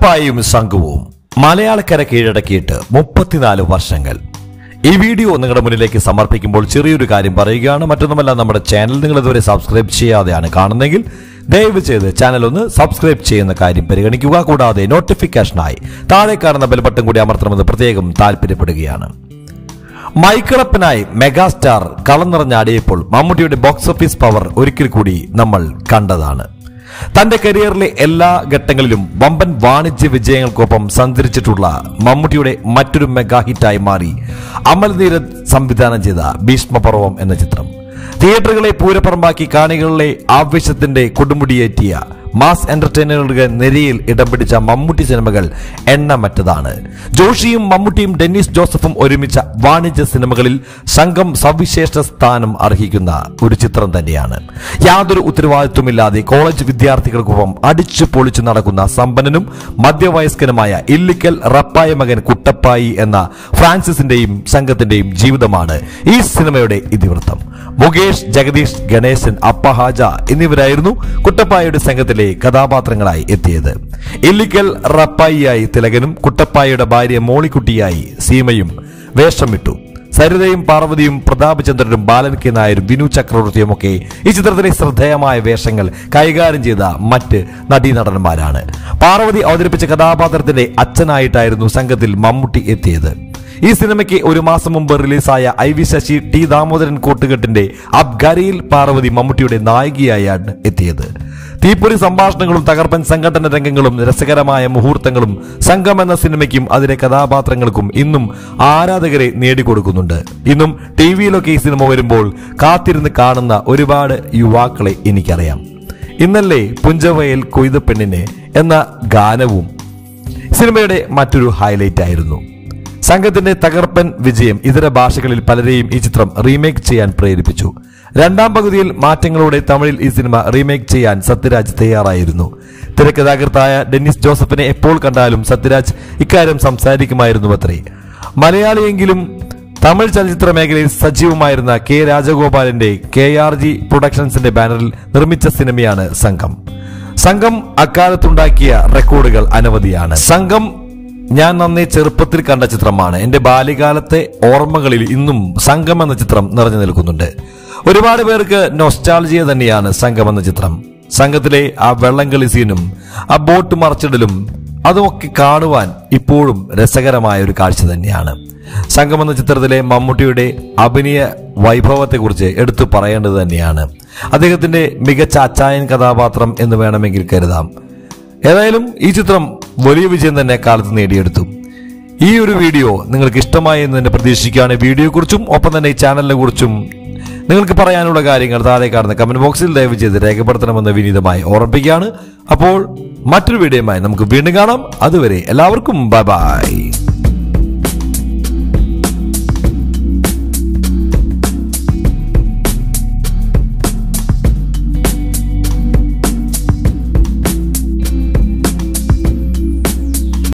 കുട്ടപ്പായും സംഘവും മലയാളക്കര കീഴടക്കിയിട്ട് മുപ്പത്തിനാല് വർഷങ്ങൾ ഈ വീഡിയോ നിങ്ങളുടെ മുന്നിലേക്ക് സമർപ്പിക്കുമ്പോൾ ചെറിയൊരു കാര്യം പറയുകയാണ് മറ്റൊന്നുമല്ല നമ്മുടെ ചാനൽ നിങ്ങൾ ഇതുവരെ സബ്സ്ക്രൈബ് ചെയ്യാതെയാണ് കാണുന്നതെങ്കിൽ ദയവ് ചെയ്ത് ചാനൽ ഒന്ന് സബ്സ്ക്രൈബ് ചെയ്യുന്ന കാര്യം പരിഗണിക്കുക കൂടാതെ നോട്ടിഫിക്കേഷനായി താഴെ കാണുന്ന ബെൽബട്ടൺ കൂടി അമർത്തണമെന്ന് പ്രത്യേകം താല്പര്യപ്പെടുകയാണ് മൈക്കിളപ്പനായി മെഗാസ്റ്റാർ കളം നിറഞ്ഞാടിയപ്പോൾ മമ്മൂട്ടിയുടെ ബോക്സ് ഓഫീസ് പവർ ഒരിക്കൽ കൂടി നമ്മൾ കണ്ടതാണ് തന്റെ കരിയറിലെ എല്ലാ ഘട്ടങ്ങളിലും വമ്പൻ വാണിജ്യ വിജയങ്ങൾക്കൊപ്പം സഞ്ചരിച്ചിട്ടുള്ള മമ്മൂട്ടിയുടെ മറ്റൊരു മെഗാ ഹിറ്റായി മാറി അമൽ നീരദ് സംവിധാനം ചെയ്ത ഭീഷ്മപർവം എന്ന ചിത്രം തിയേറ്ററുകളെ പൂരപ്പറമ്പാക്കി കാണികളിലെ ആവേശത്തിന്റെ കൊടുമുടിയേറ്റിയ മാസ് എന്റർടൈനറുകളുടെ നിരയിൽ ഇടം പിടിച്ച മമ്മൂട്ടി സിനിമകൾ എണ്ണമറ്റതാണ് ജോഷിയും മമ്മൂട്ടിയും ഡെന്നിസ് ജോസഫും ഒരുമിച്ച വാണിജ്യ സിനിമകളിൽ സംഘം സവിശേഷ സ്ഥാനം അർഹിക്കുന്ന ഒരു ചിത്രം തന്നെയാണ് യാതൊരു ഉത്തരവാദിത്വമില്ലാതെ കോളേജ് വിദ്യാർത്ഥികൾക്കൊപ്പം അടിച്ചു പൊളിച്ചു നടക്കുന്ന സമ്പന്നനും മധ്യവയസ്കനുമായ ഇല്ലിക്കൽ റപ്പായ മകൻ കുട്ടപ്പായി എന്ന ഫ്രാൻസിസിന്റെയും സംഘത്തിന്റെയും ജീവിതമാണ് ഈ സിനിമയുടെ ഇതിവൃത്തം മുകേഷ് ജഗദീഷ് ഗണേശൻ അപ്പഹാജ എന്നിവരായിരുന്നു കുട്ടപ്പായയുടെ സംഘത്തിലെ കഥാപാത്രങ്ങളായി എത്തിയത് ഇല്ലിക്കൽ റപ്പായിയായി തിലകനും കുട്ടപ്പായയുടെ ഭാര്യ മോളിക്കുട്ടിയായി സീമയും വേഷമിട്ടു സരിതയും പാർവതിയും പ്രതാപചന്ദ്രനും ബാലൻ കെ നായരും വിനു ചക്രവർത്തിയും ഒക്കെ ഈ ചിത്രത്തിലെ ശ്രദ്ധേയമായ വേഷങ്ങൾ കൈകാര്യം ചെയ്ത മറ്റ് നടീനടന്മാരാണ് പാർവതി അവതരിപ്പിച്ച കഥാപാത്രത്തിന്റെ അച്ഛനായിട്ടായിരുന്നു സംഘത്തിൽ മമ്മൂട്ടി എത്തിയത് ഈ സിനിമയ്ക്ക് ഒരു മാസം മുമ്പ് റിലീസായ I V Sasi T Damodaran കൂട്ടുകെട്ടിന്റെ അബ്ഗരിയിൽ പാർവതി മമ്മൂട്ടിയുടെ നായികയായാണ് എത്തിയത് തീപ്പൊരി സംഭാഷണങ്ങളും തകർപ്പൻ സംഘടന രംഗങ്ങളും രസകരമായ മുഹൂർത്തങ്ങളും സംഘം എന്ന സിനിമയ്ക്കും അതിലെ കഥാപാത്രങ്ങൾക്കും ഇന്നും ആരാധകരെ നേടിക്കൊടുക്കുന്നുണ്ട് ഇന്നും ടി വിയിലൊക്കെ ഈ സിനിമ വരുമ്പോൾ കാത്തിരുന്ന് കാണുന്ന ഒരുപാട് യുവാക്കളെ എനിക്കറിയാം ഇന്നല്ലേ പുഞ്ചവയൽ കൊയ്ത പെണ്ണിനെ എന്ന ഗാനവും സിനിമയുടെ മറ്റൊരു ഹൈലൈറ്റ് ആയിരുന്നു സംഘത്തിന്റെ തകർപ്പൻ വിജയം ഇതര ഭാഷകളിൽ പലരെയും ഈ ചിത്രം റീമേക്ക് ചെയ്യാൻ പ്രേരിപ്പിച്ചു രണ്ടാം പകുതിയിൽ മാറ്റങ്ങളോടെ തമിഴിൽ ഈ സിനിമ റീമേക്ക് ചെയ്യാൻ സത്യരാജ് തയ്യാറായിരുന്നു തിരക്കഥാകൃത്തായ ഡെന്നിസ് ജോസഫിനെ എപ്പോൾ കണ്ടാലും സത്യരാജ് ഇക്കാര്യം സംസാരിക്കുമായിരുന്നു അത്രേ മലയാളിയെങ്കിലും തമിഴ് ചലച്ചിത്ര മേഖലയിൽ സജീവമായിരുന്ന കെ രാജഗോപാലിന്റെ കെ ആർ ജി പ്രൊഡക്ഷൻസിന്റെ ബാനറിൽ നിർമ്മിച്ച സിനിമയാണ് സംഘം സംഘം അക്കാലത്തുണ്ടാക്കിയ റെക്കോർഡുകൾ അനവധിയാണ് സംഘം ഞാൻ നന്നേ ചെറുപ്പത്തിൽ കണ്ട ചിത്രമാണ് എന്റെ ബാല്യകാലത്തെ ഓർമ്മകളിൽ ഇന്നും സംഘം എന്ന ചിത്രം നിറഞ്ഞു നിൽക്കുന്നുണ്ട് ഒരുപാട് പേർക്ക് നൊസ്റ്റാൾജിയ തന്നെയാണ് സംഘം എന്ന ചിത്രം സംഘത്തിലെ ആ വെള്ളംകളി സീനും ആ ബോട്ട് മറച്ചിടലും അതുമൊക്കെ കാണുവാൻ ഇപ്പോഴും രസകരമായ ഒരു കാഴ്ച തന്നെയാണ് സംഘം എന്ന ചിത്രത്തിലെ മമ്മൂട്ടിയുടെ അഭിനയ വൈഭവത്തെക്കുറിച്ച് എടുത്തു പറയേണ്ടത് തന്നെയാണ് അദ്ദേഹത്തിന്റെ മികച്ച അച്ചായൻ കഥാപാത്രം എന്ന് വേണമെങ്കിൽ കരുതാം ഏതായാലും ഈ ചിത്രം വലിയ വിജയം തന്നെ കാലത്ത് നേടിയെടുത്തു ഈ ഒരു വീഡിയോ നിങ്ങൾക്ക് ഇഷ്ടമായി എന്ന് തന്നെ പ്രതീക്ഷിക്കുകയാണ് വീഡിയോയെക്കുറിച്ചും ഒപ്പം തന്നെ ഈ ചാനലിനെ കുറിച്ചും നിങ്ങൾക്ക് പറയാനുള്ള കാര്യങ്ങൾ താഴെ കാണുന്ന കമന്റ് ബോക്സിൽ ദയവ് ചെയ്ത് രേഖപ്പെടുത്തണമെന്ന് വിനീതമായി ഓർമ്മിപ്പിക്കുകയാണ് അപ്പോൾ മറ്റൊരു വീഡിയോയുമായി നമുക്ക് വീണ്ടും കാണാം അതുവരെ എല്ലാവർക്കും ബൈ ബൈ